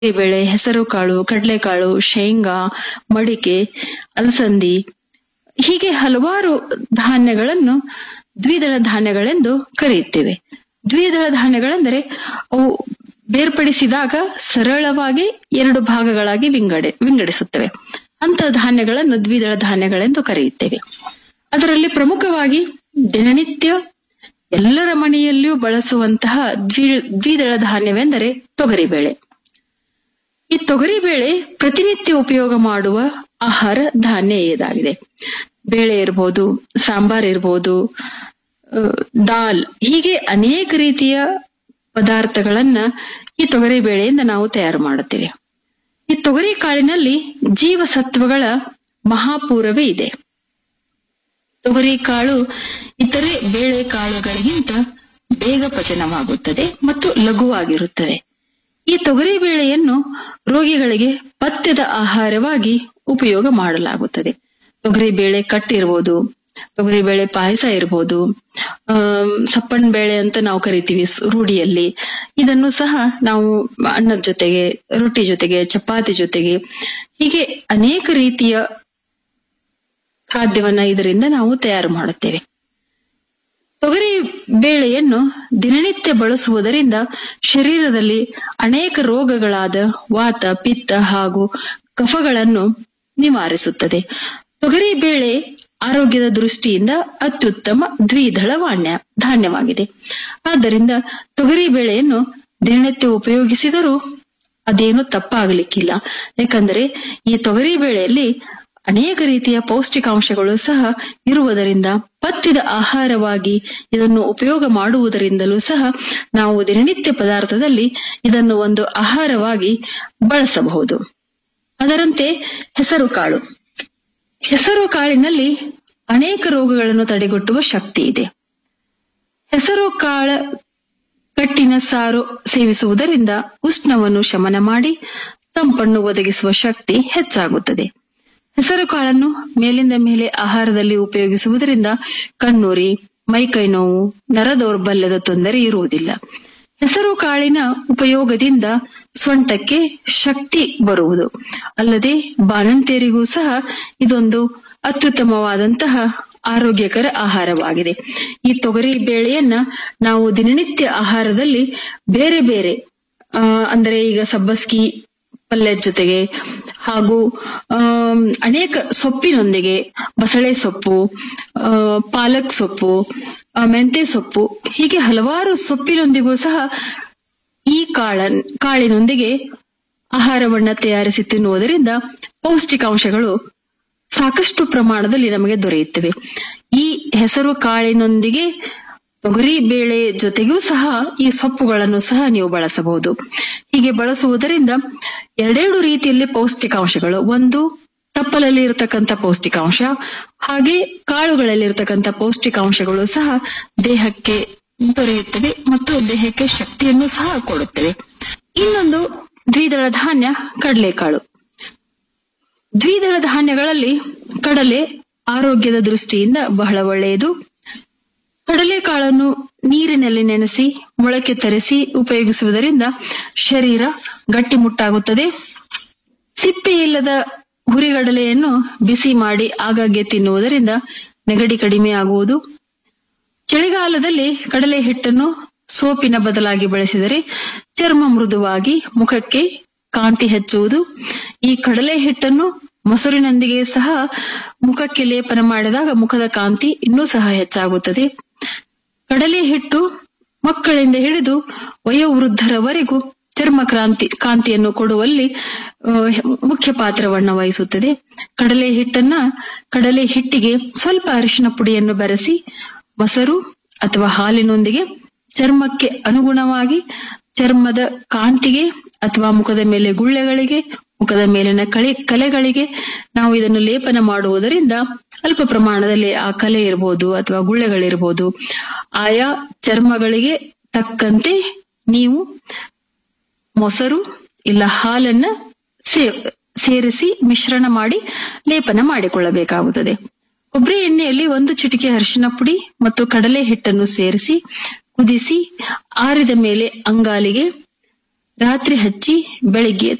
ಬೇಳೆ ಹೆಸರು ಕಾಳು ಕಡಲೆಕಾಳು ಶೇಂಗಾ ಮಡಿಕೆ ಅಲಸಂದಿ ಹೀಗೆ ಹಲವಾರು ಧಾನ್ಯಗಳನ್ನು ದ್ವಿದಳ ಧಾನ್ಯಗಳೆಂದು ಕರೆಯುತ್ತೇವೆ ದ್ವಿದಳ ಧಾನ್ಯಗಳೆಂದರೆ ಅವು ಬೇರ್ಪಡಿಸಿದಾಗ ಸರಳವಾಗಿ ಎರಡು ಭಾಗಗಳಾಗಿ ವಿಂಗಡೆ ವಿಂಗಡಿಸುತ್ತವೆ ಅಂತ ಧಾನ್ಯಗಳನ್ನು ದ್ವಿದಳ ಧಾನ್ಯಗಳೆಂದು ಕರೆಯುತ್ತೇವೆ ಅದರಲ್ಲಿ ಪ್ರಮುಖವಾಗಿ ದಿನನಿತ್ಯ ಎಲ್ಲರ ಮನೆಯಲ್ಲಿಯೂ ಬಳಸುವಂತಹ ದ್ವಿ ದ್ವಿದಳ ಧಾನ್ಯವೆಂದರೆ ತೊಗರಿಬೇಳೆ ಈ ತೊಗರಿಬೇಳೆ ಪ್ರತಿನಿತ್ಯ ಉಪಯೋಗ ಮಾಡುವ ಆಹಾರ ಧಾನ್ಯ ಇದಾಗಿದೆ ಬೇಳೆ ಇರ್ಬೋದು ಸಾಂಬಾರ್ ಇರ್ಬೋದು ಆ, ದಾಲ್ ಹೀಗೆ ಅನೇಕ ರೀತಿಯ ಪದಾರ್ಥಗಳನ್ನ ಈ ತೊಗರಿ ಬೇಳೆಯಿಂದ ನಾವು ತಯಾರು ಮಾಡುತ್ತೇವೆ ಈ ತೊಗರಿ ಕಾಳಿನಲ್ಲಿ ಜೀವಸತ್ವಗಳ ಮಹಾಪೂರವೇ ಇದೆ ತೊಗರಿ ಕಾಳು ಇತರೆ ಬೇಳೆ ಕಾಳುಗಳಿಗಿಂತ ಬೇಗ ಪಚನವಾಗುತ್ತದೆ ಮತ್ತು ಲಘುವಾಗಿರುತ್ತದೆ ಈ ತೊಗರಿ ಬೇಳೆಯನ್ನು ರೋಗಿಗಳಿಗೆ ಪಥ್ಯದ ಆಹಾರವಾಗಿ ಉಪಯೋಗ ಮಾಡಲಾಗುತ್ತದೆ ತೊಗರಿ ಬೇಳೆ ಕಟ್ಟಿರ್ಬೋದು ತೊಗರಿ ಬೇಳೆ ಪಾಯಸ ಇರ್ಬೋದು ಆಮ್, ಸಪ್ಪನ್ ಬೇಳೆ ಅಂತ ನಾವು ಕರಿತೀವಿ ಸ್- ರೂಢಿಯಲ್ಲಿ ಇದನ್ನು ಸಹ ನಾವು ಅನ್ನದ ಜೊತೆಗೆ ರೊಟ್ಟಿ ಜೊತೆಗೆ ಚಪಾತಿ ಜೊತೆಗೆ ಹೀಗೆ ಅನೇಕ ರೀತಿಯ ಖಾದ್ಯವನ್ನ ಇದರಿಂದ ನಾವು ತಯಾರು ಮಾಡುತ್ತೇವೆ ತೊಗರಿ ಬೇಳೆಯನ್ನು ದಿನನಿತ್ಯ ಬಳಸುವುದರಿಂದ ಶರೀರದಲ್ಲಿ ಅನೇಕ ರೋಗಗಳಾದ ವಾತ ಪಿತ್ತ ಹಾಗೂ ಕಫಗಳನ್ನು ನಿವಾರಿಸುತ್ತದೆ ತೊಗರಿ ಬೇಳೆ ಆರೋಗ್ಯದ ದೃಷ್ಟಿಯಿಂದ ಅತ್ಯುತ್ತಮ ದ್ವಿದಳ ವಾಣ್ಯ ಧಾನ್ಯವಾಗಿದೆ ಆದ್ದರಿಂದ ತೊಗರಿ ಬೇಳೆಯನ್ನು ದಿನನಿತ್ಯ ಉಪಯೋಗಿಸಿದರೂ ಅದೇನು ತಪ್ಪಾಗಲಿಕ್ಕಿಲ್ಲ ಯಾಕಂದರೆ ಈ ತೊಗರಿ ಬೇಳೆಯಲ್ಲಿ ಅನೇಕ ರೀತಿಯ ಪೌಷ್ಟಿಕಾಂಶಗಳು ಸಹ ಇರುವುದರಿಂದ ಪಥ್ಯದ ಆಹಾರವಾಗಿ ಇದನ್ನು ಉಪಯೋಗ ಮಾಡುವುದರಿಂದಲೂ ಸಹ ನಾವು ದಿನನಿತ್ಯ ಪದಾರ್ಥದಲ್ಲಿ ಇದನ್ನು ಒಂದು ಆಹಾರವಾಗಿ ಬಳಸಬಹುದು ಅದರಂತೆ ಹೆಸರು ಕಾಳು ಹೆಸರು ಕಾಳಿನಲ್ಲಿ ಅನೇಕ ರೋಗಗಳನ್ನು ತಡೆಗಟ್ಟುವ ಶಕ್ತಿ ಇದೆ ಹೆಸರು ಕಾಳ ಕಟ್ಟಿನ ಸಾರು ಸೇವಿಸುವುದರಿಂದ ಉಷ್ಣವನ್ನು ಶಮನ ಮಾಡಿ ತಂಪನ್ನು ಒದಗಿಸುವ ಶಕ್ತಿ ಹೆಚ್ಚಾಗುತ್ತದೆ ಹೆಸರು ಕಾಳನ್ನು ಮೇಲಿಂದ ಮೇಲೆ ಆಹಾರದಲ್ಲಿ ಉಪಯೋಗಿಸುವುದರಿಂದ ಕಣ್ಣುರಿ ಮೈಕೈ ನೋವು ನರ ದೌರ್ಬಲ್ಯದ ತೊಂದರೆ ಇರುವುದಿಲ್ಲ ಹೆಸರು ಕಾಳಿನ ಉಪಯೋಗದಿಂದ ಸೊಂಟಕ್ಕೆ ಶಕ್ತಿ ಬರುವುದು ಅಲ್ಲದೆ ಬಾಣಂತಿಯರಿಗೂ ಸಹ ಇದೊಂದು ಅತ್ಯುತ್ತಮವಾದಂತಹ ಆರೋಗ್ಯಕರ ಆಹಾರವಾಗಿದೆ ಈ ತೊಗರಿ ಬೇಳೆಯನ್ನ ನಾವು ದಿನನಿತ್ಯ ಆಹಾರದಲ್ಲಿ ಬೇರೆ ಬೇರೆ ಆ, ಅಂದ್ರೆ ಈಗ ಸಬ್ಬಸ್ಗಿ ಪಲ್ಯದ ಜೊತೆಗೆ ಹಾಗೂ ಆಮ್, ಅನೇಕ ಸೊಪ್ಪಿನೊಂದಿಗೆ ಬಸಳೆ ಸೊಪ್ಪು ಆ, ಪಾಲಕ್ ಸೊಪ್ಪು ಆ, ಮೆಂತೆ ಸೊಪ್ಪು ಹೀಗೆ ಹಲವಾರು ಸೊಪ್ಪಿನೊಂದಿಗೂ ಸಹ ಈ ಕಾಳ ಕಾಳಿನೊಂದಿಗೆ ಆಹಾರವನ್ನ ತಯಾರಿಸಿ ತಿನ್ನುವುದರಿಂದ ಪೌಷ್ಟಿಕಾಂಶಗಳು ಸಾಕಷ್ಟು ಪ್ರಮಾಣದಲ್ಲಿ ನಮಗೆ ದೊರೆಯುತ್ತವೆ ಈ ಹೆಸರು ಕಾಳಿನೊಂದಿಗೆ ತೊಗರಿ ಬೇಳೆ ಜೊತೆಗೂ ಸಹ ಈ ಸೊಪ್ಪುಗಳನ್ನು ಸಹ ನೀವು ಬಳಸಬಹುದು ಹೀಗೆ ಬಳಸುವುದರಿಂದ ಎರಡೆರಡು ರೀತಿಯಲ್ಲಿ ಪೌಷ್ಟಿಕಾಂಶಗಳು ಒಂದು ತಪ್ಪಲಲ್ಲಿ ಇರತಕ್ಕಂಥ ಪೌಷ್ಟಿಕಾಂಶ ಹಾಗೆ ಕಾಳುಗಳಲ್ಲಿ ಇರತಕ್ಕಂಥ ಪೌಷ್ಟಿಕಾಂಶಗಳು ಸಹ ದೇಹಕ್ಕೆ ದೊರೆಯುತ್ತವೆ ಮತ್ತು ದೇಹಕ್ಕೆ ಶಕ್ತಿಯನ್ನು ಸಹ ಕೊಡುತ್ತವೆ ಇನ್ನೊಂದು ದ್ವಿದಳ ಧಾನ್ಯ ಕಡಲೆಕಾಳು ದ್ವಿದಳ ಧಾನ್ಯಗಳಲ್ಲಿ ಕಡಲೆ ಆರೋಗ್ಯದ ದೃಷ್ಟಿಯಿಂದ ಬಹಳ ಒಳ್ಳೆಯದು ಕಡಲೆಕಾಳನ್ನು ನೀರಿನಲ್ಲಿ ನೆನೆಸಿ ಮೊಳಕೆ ತರಿಸಿ ಉಪಯೋಗಿಸುವುದರಿಂದ ಶರೀರ ಗಟ್ಟಿಮುಟ್ಟಾಗುತ್ತದೆ ಸಿಪ್ಪೆ ಇಲ್ಲದ ಹುರಿಗಡಲೆಯನ್ನು ಬಿಸಿ ಮಾಡಿ ಆಗಾಗ್ಗೆ ತಿನ್ನುವುದರಿಂದ ನೆಗಡಿ ಕಡಿಮೆ ಆಗುವುದು ಚಳಿಗಾಲದಲ್ಲಿ ಕಡಲೆ ಹಿಟ್ಟನ್ನು ಸೋಪಿನ ಬದಲಾಗಿ ಬಳಸಿದರೆ ಚರ್ಮ ಮೃದುವಾಗಿ ಮುಖಕ್ಕೆ ಕಾಂತಿ ಹೆಚ್ಚುವುದು ಈ ಕಡಲೆ ಹಿಟ್ಟನ್ನು ಮೊಸರಿನೊಂದಿಗೆ ಸಹ ಮುಖಕ್ಕೆ ಲೇಪನ ಮಾಡಿದಾಗ ಮುಖದ ಕಾಂತಿ ಇನ್ನೂ ಸಹ ಹೆಚ್ಚಾಗುತ್ತದೆ ಕಡಲೆ ಹಿಟ್ಟು ಮಕ್ಕಳಿಂದ ಹಿಡಿದು ವಯೋವೃದ್ಧರವರೆಗೂ ಚರ್ಮ ಕ್ರಾಂತಿ ಕಾಂತಿಯನ್ನು ಕೊಡುವಲ್ಲಿ ಆ, ಮುಖ್ಯ ಪಾತ್ರವನ್ನು ವಹಿಸುತ್ತದೆ ಕಡಲೆ ಹಿಟ್ಟನ್ನ ಕಡಲೆ ಹಿಟ್ಟಿಗೆ ಸ್ವಲ್ಪ ಅರಿಶಿನ ಪುಡಿಯನ್ನು ಬೆರೆಸಿ ಮೊಸರು ಅಥವಾ ಹಾಲಿನೊಂದಿಗೆ ಚರ್ಮಕ್ಕೆ ಅನುಗುಣವಾಗಿ ಚರ್ಮದ ಕಾಂತಿಗೆ ಅಥವಾ ಮುಖದ ಮೇಲೆ ಗುಳ್ಳೆಗಳಿಗೆ ಮುಖದ ಮೇಲಿನ ಕಳೆ ಕಲೆಗಳಿಗೆ ನಾವು ಇದನ್ನು ಲೇಪನ ಮಾಡುವುದರಿಂದ ಅಲ್ಪ ಪ್ರಮಾಣದಲ್ಲಿ ಆ ಕಲೆ ಇರಬಹುದು ಅಥವಾ ಗುಳ್ಳೆಗಳಿರಬಹುದು ಆಯಾ ಚರ್ಮಗಳಿಗೆ ತಕ್ಕಂತೆ ನೀವು ಮೊಸರು ಇಲ್ಲ ಹಾಲನ್ನ ಸೇ- ಸೇರಿಸಿ ಮಿಶ್ರಣ ಮಾಡಿ ಲೇಪನ ಮಾಡಿಕೊಳ್ಳಬೇಕಾಗುತ್ತದೆ ಕೊಬ್ಬರಿ ಎಣ್ಣೆಯಲ್ಲಿ ಒಂದು ಚಿಟಿಕೆ ಅರಿಶಿನ ಪುಡಿ ಮತ್ತು ಕಡಲೆ ಹಿಟ್ಟನ್ನು ಸೇರಿಸಿ ಕುದಿಸಿ ಆರಿದ ಮೇಲೆ ಅಂಗಾಲಿಗೆ ರಾತ್ರಿ ಹಚ್ಚಿ ಬೆಳಿಗ್ಗೆ